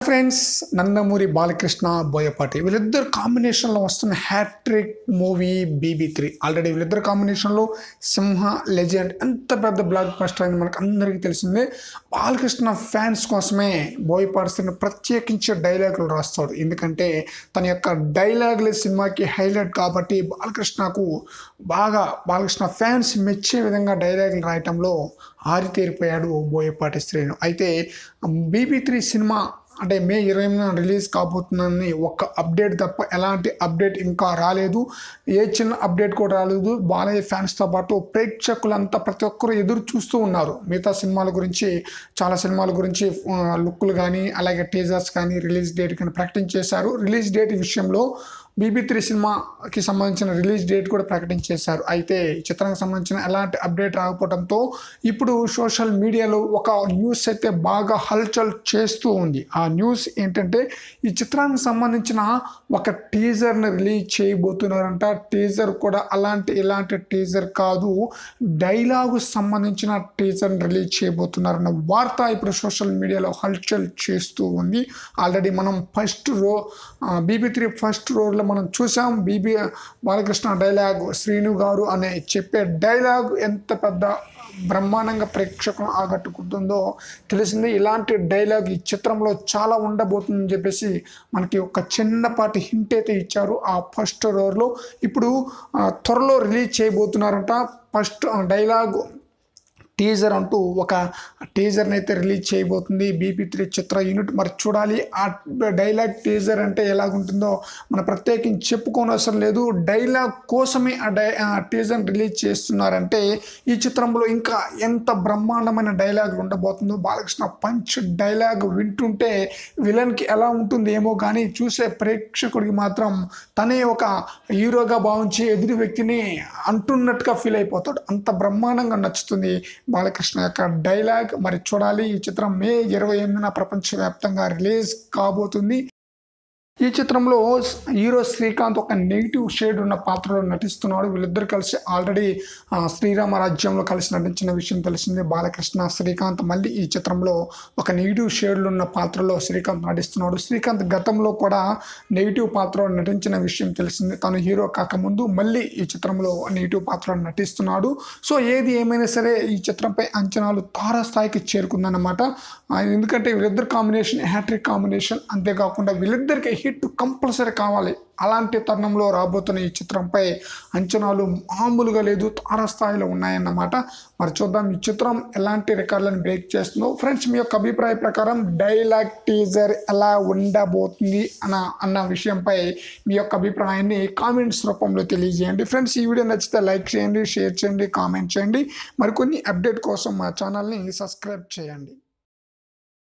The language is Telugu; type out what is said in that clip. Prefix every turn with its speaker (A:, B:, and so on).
A: ఫ్రెండ్స్ నందమూరి బాలకృష్ణ బోయపాటి వీళ్ళిద్దరు కాంబినేషన్లో వస్తున్న hat-trick movie BB three already వీళ్ళిద్దరు కాంబినేషన్లో సింహ లెజెండ్ ఎంత పెద్ద బ్లాక్ బస్టర్ అని మనకు అందరికీ తెలిసిందే బాలకృష్ణ ఫ్యాన్స్ కోసమే బోయపాటి ప్రత్యేకించే డైలాగులు రాస్తాడు ఎందుకంటే తన యొక్క డైలాగులు సినిమాకి హైలైట్ కాబట్టి బాలకృష్ణకు బాగా బాలకృష్ణ ఫ్యాన్స్ మెచ్చే విధంగా డైలాగులు రాయటంలో ఆరితేరిపోయాడు బోయపాటి శ్రీను అయితే బీబీ త్రీ సినిమా అంటే మే ఇరవై రిలీజ్ కాబోతుందని ఒక్క అప్డేట్ తప్ప ఎలాంటి అప్డేట్ ఇంకా రాలేదు ఏ చిన్న అప్డేట్ కూడా రాలేదు బాలయ్య ఫ్యాన్స్తో పాటు ప్రేక్షకులంతా ప్రతి ఒక్కరు ఎదురు చూస్తూ ఉన్నారు మిగతా సినిమాల గురించి చాలా సినిమాల గురించి లుక్లు కానీ అలాగే టీజర్స్ కానీ రిలీజ్ డేట్ కానీ ప్రకటించేశారు రిలీజ్ డేట్ విషయంలో బీబీ త్రీ సినిమాకి సంబంధించిన రిలీజ్ డేట్ కూడా ప్రకటించేశారు అయితే ఈ చిత్రానికి సంబంధించిన ఎలాంటి అప్డేట్ రాకపోవడంతో ఇప్పుడు సోషల్ మీడియాలో ఒక న్యూస్ అయితే బాగా హల్చల్ చేస్తూ ఉంది ఆ న్యూస్ ఏంటంటే ఈ చిత్రానికి సంబంధించిన ఒక టీజర్ని రిలీజ్ చేయబోతున్నారంట టీజర్ కూడా అలాంటి ఇలాంటి టీజర్ కాదు డైలాగు సంబంధించిన టీజర్ని రిలీజ్ చేయబోతున్నారన్న వార్త ఇప్పుడు సోషల్ మీడియాలో హల్చల్ చేస్తూ ఉంది ఆల్రెడీ మనం first row BB three first రోడ్లో మనం చూసాం బీబీ బాలకృష్ణ డైలాగ్ శ్రీను గారు అనే చెప్పే డైలాగ్ ఎంత పెద్ద బ్రహ్మాండంగా ప్రేక్షకులను ఆకట్టుకుంటుందో తెలిసింది ఇలాంటి డైలాగ్ ఈ చిత్రంలో చాలా ఉండబోతుందని చెప్పేసి మనకి ఒక చిన్నపాటి హింట్ అయితే ఇచ్చారు ఆ ఫస్ట్ రోర్లో ఇప్పుడు ఆ, త్వరలో రిలీజ్ చేయబోతున్నారంట ఫస్ట్ డైలాగ్ టీజర్ అంటూ ఒక టీజర్ని అయితే రిలీజ్ చేయబోతుంది బీపీ త్రీ చిత్ర యూనిట్ మరి చూడాలి ఆ డైలాగ్ టీజర్ అంటే ఎలాగుంటుందో మన ప్రత్యేకించి చెప్పుకోనవసరం లేదు డైలాగ్ కోసమే ఆ డై ఆ టీజర్ని రిలీజ్ చేస్తున్నారంటే ఈ చిత్రంలో ఇంకా ఎంత బ్రహ్మాండమైన డైలాగ్ ఉండబోతుందో బాలకృష్ణ పంచ్ డైలాగ్ వింటుంటే విలన్కి ఎలా ఉంటుంది ఏమో కానీ చూసే ప్రేక్షకుడికి మాత్రం తనే ఒక హీరోగా భావించి ఎదురు వ్యక్తిని అంటున్నట్టుగా ఫీల్ అయిపోతాడు అంత బ్రహ్మాండంగా నచ్చుతుంది బాలకృష్ణ యొక్క డైలాగ్ మరి చూడాలి ఈ చిత్రం మే ఇరవై ఎనిమిదిన ప్రపంచవ్యాప్తంగా రిలీజ్ కాబోతుంది ఈ చిత్రంలో హీరో శ్రీకాంత్ ఒక నెగిటివ్ షేడ్ ఉన్న పాత్రలో నటిస్తున్నాడు వీళ్ళిద్దరు కలిసి ఆల్రెడీ ఆ, శ్రీరామ రాజ్యంలో కలిసి నటించిన విషయం తెలిసిందే బాలకృష్ణ శ్రీకాంత్ మళ్ళీ ఈ చిత్రంలో ఒక నెగిటివ్ షేడ్లు ఉన్న పాత్రలో శ్రీకాంత్ నటిస్తున్నాడు శ్రీకాంత్ గతంలో కూడా నెగిటివ్ పాత్రలో నటించిన విషయం తెలిసిందే తను హీరో కాకముందు మళ్ళీ ఈ చిత్రంలో నెగిటివ్ పాత్రలో నటిస్తున్నాడు సో ఏది ఏమైనా సరే ఈ చిత్రంపై అంచనాలు తారాస్థాయికి చేరుకుందన్నమాట ఆ, ఎందుకంటే వీళ్ళిద్దరు కాంబినేషన్ హ్యాట్రిక్ కాంబినేషన్ అంతేకాకుండా వీళ్ళిద్దరికి హిట్ కంపల్సరీ కావాలి అలాంటి తరుణంలో రాబోతున్న ఈ చిత్రంపై అంచనాలు మామూలుగా లేదు తారస్థాయిలో ఉన్నాయన్నమాట మరి చూద్దాం ఈ చిత్రం ఎలాంటి రికార్డులను బ్రేక్ చేస్తుందో ఫ్రెండ్స్ మీ యొక్క అభిప్రాయ ప్రకారం డైలాగ్ టీజర్ ఎలా ఉండబోతుంది అన్న అన్న విషయంపై మీ యొక్క అభిప్రాయాన్ని కామెంట్స్ రూపంలో తెలియజేయండి ఫ్రెండ్స్ ఈ వీడియో నచ్చితే లైక్ చేయండి షేర్ చేయండి కామెంట్ చేయండి మరికొన్ని అప్డేట్ కోసం మా ఛానల్ని సబ్స్క్రైబ్ చేయండి